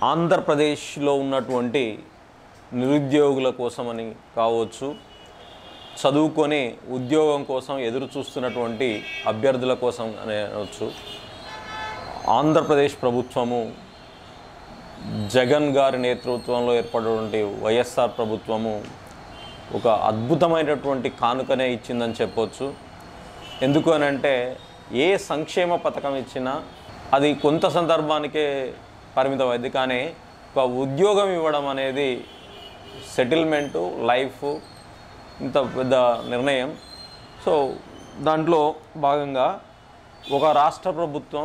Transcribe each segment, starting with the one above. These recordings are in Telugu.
ఆంధ్రప్రదేశ్లో ఉన్నటువంటి నిరుద్యోగుల కోసమని కావచ్చు చదువుకొని ఉద్యోగం కోసం ఎదురు చూస్తున్నటువంటి అభ్యర్థుల కోసం అని అనవచ్చు ఆంధ్రప్రదేశ్ ప్రభుత్వము జగన్ గారి నేతృత్వంలో ఏర్పడినటువంటి వైఎస్ఆర్ ప్రభుత్వము ఒక అద్భుతమైనటువంటి కానుకనే ఇచ్చిందని చెప్పొచ్చు ఎందుకు అని అంటే ఏ సంక్షేమ పథకం ఇచ్చినా అది కొంత సందర్భానికే పరిమితమైంది కానీ ఒక ఉద్యోగం ఇవ్వడం అనేది సెటిల్మెంటు లైఫ్ ఇంత పెద్ద నిర్ణయం సో దాంట్లో భాగంగా ఒక రాష్ట్ర ప్రభుత్వం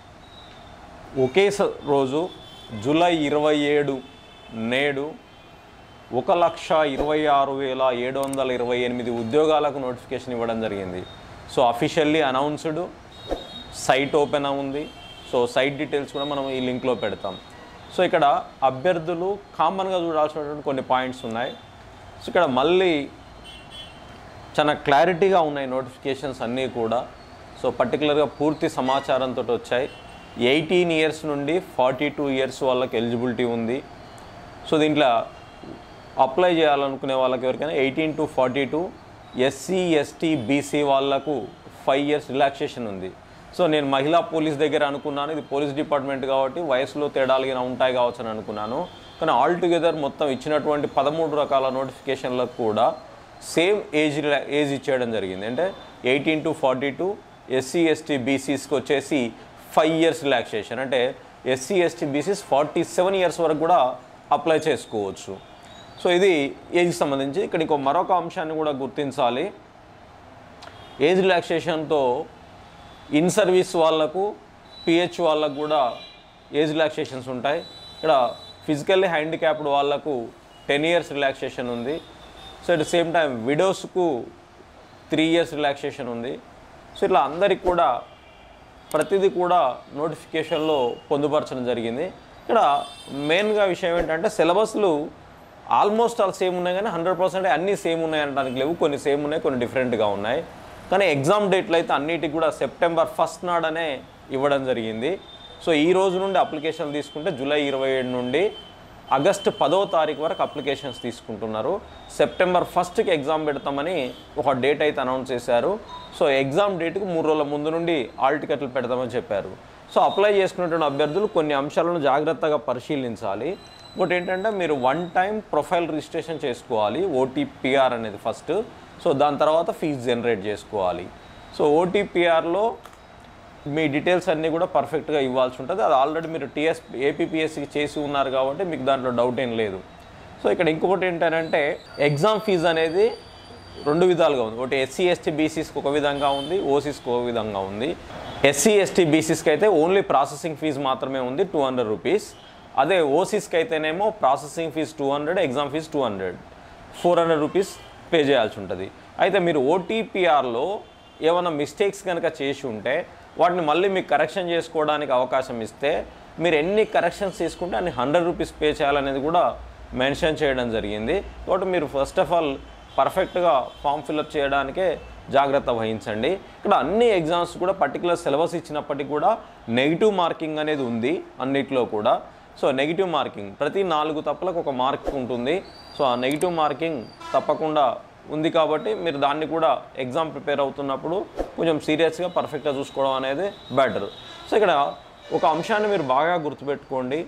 ఒకే స- రోజు జూలై ఇరవై ఏడు నేడు ఒక లక్ష ఇరవై ఆరు వేల ఏడు వందల ఇరవై ఎనిమిది ఉద్యోగాలకు నోటిఫికేషన్ ఇవ్వడం జరిగింది so officially announced site open ఉంది సో సైట్ డీటెయిల్స్ కూడా మనం ఈ లింక్లో పెడతాం సో ఇక్కడ అభ్యర్థులు కామన్గా చూడాల్సినటువంటి కొన్ని పాయింట్స్ ఉన్నాయి సో ఇక్కడ మళ్ళీ చాలా క్లారిటీగా ఉన్నాయి నోటిఫికేషన్స్ అన్నీ కూడా సో పర్టికులర్గా పూర్తి సమాచారంతో వచ్చాయి ఎయిటీన్ ఇయర్స్ నుండి ఫార్టీ టూ ఇయర్స్ వాళ్ళకి ఎలిజిబిలిటీ ఉంది సో దీంట్లో అప్లై చేయాలనుకునే వాళ్ళకి ఎవరికైనా eighteen to forty two SC ST BC వాళ్ళకు ఫైవ్ ఇయర్స్ రిలాక్సేషన్ ఉంది సో నేను మహిళా పోలీస్ దగ్గర అనుకున్నాను ఇది పోలీస్ డిపార్ట్మెంట్ కాబట్టి వయసులో తేడాలు గిన ఉంటాయి కావచ్చు అని అనుకున్నాను కానీ ఆల్ టుగెదర్ మొత్తం ఇచ్చినటువంటి పదమూడు రకాల నోటిఫికేషన్లకు కూడా సేమ్ ఏజ్ రిలా- ఏజ్ ఇచ్చేయడం జరిగింది అంటే eighteen to forty two SC ST బీసీస్కి వచ్చేసి ఫైవ్ ఇయర్స్ రిలాక్సేషన్ అంటే SC ST BCs forty seven years వరకు కూడా అప్లై చేసుకోవచ్చు సో ఇది ఏజ్కి సంబంధించి ఇక్కడ ఇంకో మరొక అంశాన్ని కూడా గుర్తించాలి ఏజ్ రిలాక్సేషన్తో ఇన్ సర్వీస్ వాళ్ళకు పిహెచ్ వాళ్ళకు కూడా ఏజ్ రిలాక్సేషన్స్ ఉంటాయి ఇక్కడ ఫిజికల్లీ హ్యాండిక్యాప్డ్ వాళ్ళకు టెన్ ఇయర్స్ రిలాక్సేషన్ ఉంది so at the same time విడోస్కు త్రీ ఇయర్స్ రిలాక్సేషన్ ఉంది సో ఇట్లా అందరికి కూడా ప్రతిదీ కూడా నోటిఫికేషన్లో పొందుపరచడం జరిగింది ఇక్కడ మెయిన్గా విషయం ఏంటంటే సిలబస్లు ఆల్మోస్ట్ ఆల్ సేమ్ ఉన్నాయి కానీ హండ్రెడ్ పర్సెంట్ అన్నీ సేమ్ ఉన్నాయి అనడానికి లేవు కొన్ని సేమ్ ఉన్నాయి కొన్ని డిఫరెంట్గా ఉన్నాయి కానీ ఎగ్జామ్ డేట్లు అయితే అన్నిటికి కూడా సెప్టెంబర్ ఫస్ట్ నాడనే ఇవ్వడం జరిగింది సో ఈ రోజు నుండి అప్లికేషన్లు తీసుకుంటే జూలై ఇరవై ఏడు నుండి ఆగస్టు పదో తారీఖు వరకు అప్లికేషన్స్ తీసుకుంటున్నారు సెప్టెంబర్ ఫస్ట్కి ఎగ్జామ్ పెడతామని ఒక డేట్ అయితే అనౌన్స్ చేశారు సో ఎగ్జామ్ డేట్కి మూడు రోజుల ముందు నుండి ఆల్ టికెట్లు పెడతామని చెప్పారు సో అప్లై చేసుకున్నటువంటి అభ్యర్థులు కొన్ని అంశాలను జాగ్రత్తగా పరిశీలించాలి ఇంకోటి ఏంటంటే మీరు వన్ టైం ప్రొఫైల్ రిజిస్ట్రేషన్ చేసుకోవాలి ఓటీపీఆర్ అనేది ఫస్ట్ సో దాని తర్వాత ఫీజు జనరేట్ చేసుకోవాలి సో ఓటీపీఆర్లో మీ డీటెయిల్స్ అన్నీ కూడా పర్ఫెక్ట్గా ఇవ్వాల్సి ఉంటుంది అది ఆల్రెడీ మీరు టీఎస్ ఏపీపీఎస్సీకి చేసి ఉన్నారు కాబట్టి మీకు దాంట్లో డౌట్ ఏం లేదు సో ఇక్కడ ఇంకొకటి ఏంటంటే ఎగ్జామ్ ఫీజు అనేది రెండు విధాలుగా ఉంది ఒకటి ఎస్సీ ఎస్టీ బీసీస్కి ఒక విధంగా ఉంది ఓసీస్కి ఒక విధంగా ఉంది ఎస్సీ ఎస్టీ బీసీస్కి అయితే ఓన్లీ ప్రాసెసింగ్ ఫీజు మాత్రమే ఉంది టూ హండ్రెడ్ రూపీస్ అదే ఓసీస్కి అయితేనేమో processing fee two hundred exam fee two hundred four hundred rupees pay చేయాల్సి ఉంటుంది అయితే మీరు ఓటీపీఆర్లో ఏమైనా మిస్టేక్స్ కనుక చేసి ఉంటే వాటిని మళ్ళీ మీకు కరెక్షన్ చేసుకోవడానికి అవకాశం ఇస్తే మీరు ఎన్ని కరెక్షన్స్ తీసుకుంటే అన్ని హండ్రెడ్ రూపీస్ పే చేయాలనేది కూడా మెన్షన్ చేయడం జరిగింది కాబట్టి మీరు ఫస్ట్ ఆఫ్ ఆల్ పర్ఫెక్ట్గా ఫామ్ ఫిల్అప్ చేయడానికే జాగ్రత్త వహించండి ఇక్కడ అన్ని ఎగ్జామ్స్ కూడా పర్టికులర్ సిలబస్ ఇచ్చినప్పటికీ కూడా నెగిటివ్ మార్కింగ్ అనేది ఉంది అన్నిట్లో కూడా సో నెగిటివ్ మార్కింగ్ ప్రతి నాలుగు తప్పులకు ఒక మార్క్ ఉంటుంది సో ఆ నెగిటివ్ మార్కింగ్ తప్పకుండా ఉంది కాబట్టి మీరు దాన్ని కూడా ఎగ్జామ్ ప్రిపేర్ అవుతున్నప్పుడు కొంచెం సీరియస్గా పర్ఫెక్ట్గా చూసుకోవడం అనేది బెటర్ సో ఇక్కడ ఒక అంశాన్ని మీరు బాగా గుర్తుపెట్టుకోండి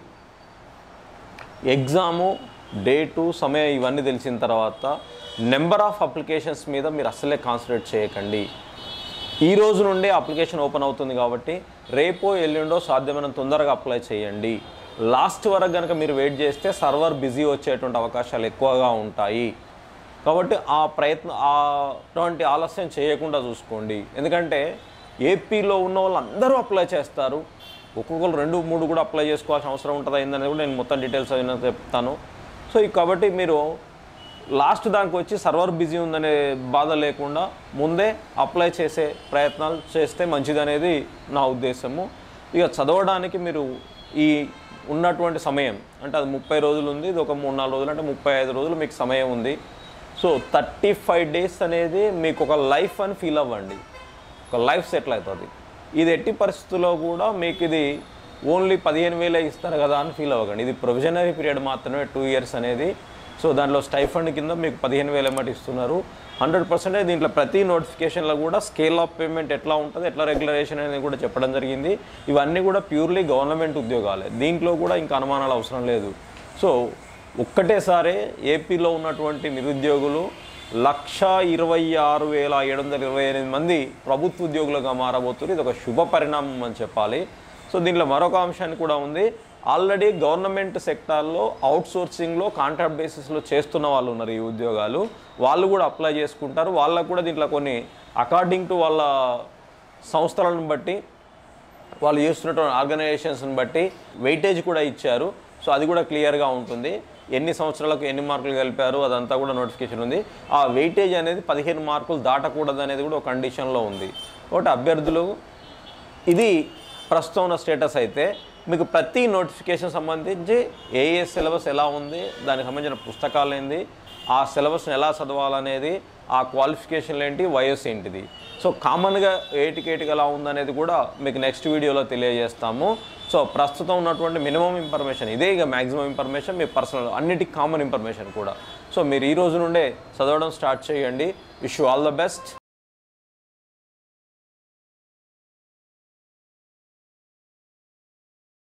ఎగ్జాము డేటు సమయం ఇవన్నీ తెలిసిన తర్వాత నెంబర్ ఆఫ్ అప్లికేషన్స్ మీద మీరు అస్సలే కాన్సన్ట్రేట్ చేయకండి ఈ రోజు నుండే అప్లికేషన్ ఓపెన్ అవుతుంది కాబట్టి రేపో ఎల్లుండో సాధ్యమైనంత తొందరగా అప్లై చేయండి లాస్ట్ వరకు కనుక మీరు వెయిట్ చేస్తే సర్వర్ బిజీ వచ్చేటువంటి అవకాశాలు ఎక్కువగా ఉంటాయి కాబట్టి ఆ ప్రయత్నం ఆ అటువంటి ఆలస్యం చేయకుండా చూసుకోండి ఎందుకంటే ఏపీలో ఉన్న వాళ్ళు అందరూ అప్లై చేస్తారు ఒక్కొక్కరు రెండు మూడు కూడా అప్లై చేసుకోవాల్సిన అవసరం ఉంటుంది అయిందనేది కూడా నేను మొత్తం డీటెయిల్స్ అయినా చెప్తాను సో ఈ కాబట్టి మీరు లాస్ట్ దానికి వచ్చి సర్వర్ బిజీ ఉందనే బాధ లేకుండా ముందే అప్లై చేసే ప్రయత్నాలు చేస్తే మంచిదనేది నా ఉద్దేశము ఇక చదవడానికి మీరు ఈ ఉన్నటువంటి సమయం అంటే అది ముప్పై రోజులు ఉంది ఇది ఒక మూడు నాలుగు రోజులు అంటే ముప్పై ఐదు రోజులు మీకు సమయం ఉంది సో థర్టీ ఫైవ్ డేస్ అనేది మీకు ఒక లైఫ్ అని ఫీల్ అవ్వండి ఒక లైఫ్ సెటిల్ అవుతుంది ఇది ఎట్టి పరిస్థితుల్లో కూడా మీకు ఇది ఓన్లీ పదిహేను వేలే ఇస్తారు కదా అని ఫీల్ అవ్వకండి ఇది ప్రొవిజనరీ పీరియడ్ మాత్రమే టూ ఇయర్స్ అనేది సో దాంట్లో స్టైఫండ్ కింద మీకు పదిహేను వేల ఎమ్మటి ఇస్తున్నారు హండ్రెడ్ పర్సెంటేజ్ దీంట్లో ప్రతి నోటిఫికేషన్లో కూడా స్కేల్ ఆఫ్ పేమెంట్ ఎట్లా ఉంటుంది ఎట్లా రెగ్యులరేషన్ అనేది కూడా చెప్పడం జరిగింది ఇవన్నీ కూడా ప్యూర్లీ గవర్నమెంట్ ఉద్యోగాలే దీంట్లో కూడా ఇంకా అనుమానాలు అవసరం లేదు సో ఒక్కటేసారి ఏపీలో ఉన్నటువంటి నిరుద్యోగులు లక్ష ఇరవై ఆరు వేల ఏడు వందల ఇరవై ఎనిమిది మంది ప్రభుత్వ ఉద్యోగులుగా మారబోతున్నారు ఇది ఒక శుభ పరిణామం అని చెప్పాలి సో దీంట్లో మరొక అంశాన్ని కూడా ఉంది ఆల్రెడీ గవర్నమెంట్ సెక్టార్లో అవుట్ సోర్సింగ్లో కాంట్రాక్ట్ బేసిస్లో చేస్తున్న వాళ్ళు ఉన్నారు ఈ ఉద్యోగాలు వాళ్ళు కూడా అప్లై చేసుకుంటారు వాళ్ళకు కూడా దీంట్లో కొన్ని అకార్డింగ్ టు వాళ్ళ సంస్థలను బట్టి వాళ్ళు చేస్తున్నటువంటి ఆర్గనైజేషన్స్ని బట్టి వెయిటేజ్ కూడా ఇచ్చారు సో అది కూడా క్లియర్గా ఉంటుంది ఎన్ని సంవత్సరాలకు ఎన్ని మార్కులు కలిపారు అదంతా కూడా నోటిఫికేషన్ ఉంది ఆ వెయిటేజ్ అనేది పదిహేను మార్కులు దాటకూడదు అనేది కూడా ఒక కండిషన్లో ఉంది కాబట్టి అభ్యర్థులు ఇది ప్రస్తుతం ఉన్న స్టేటస్ అయితే మీకు ప్రతి నోటిఫికేషన్ సంబంధించి ఏ ఏ సిలబస్ ఎలా ఉంది దానికి సంబంధించిన పుస్తకాలు ఏంది ఆ సిలబస్ని ఎలా చదవాలనేది ఆ క్వాలిఫికేషన్లు ఏంటి వయస్సు ఏంటిది సో కామన్గా ఏటికేటికి ఎలా ఉందనేది కూడా మీకు నెక్స్ట్ వీడియోలో తెలియజేస్తాము సో ప్రస్తుతం ఉన్నటువంటి మినిమం ఇన్ఫర్మేషన్ ఇదే ఇక మ్యాక్సిమం ఇన్ఫర్మేషన్ మీ పర్సనల్ అన్నిటికీ కామన్ ఇన్ఫర్మేషన్ కూడా సో మీరు ఈ రోజు నుండే చదవడం స్టార్ట్ చేయండి విష్ ఆల్ ద బెస్ట్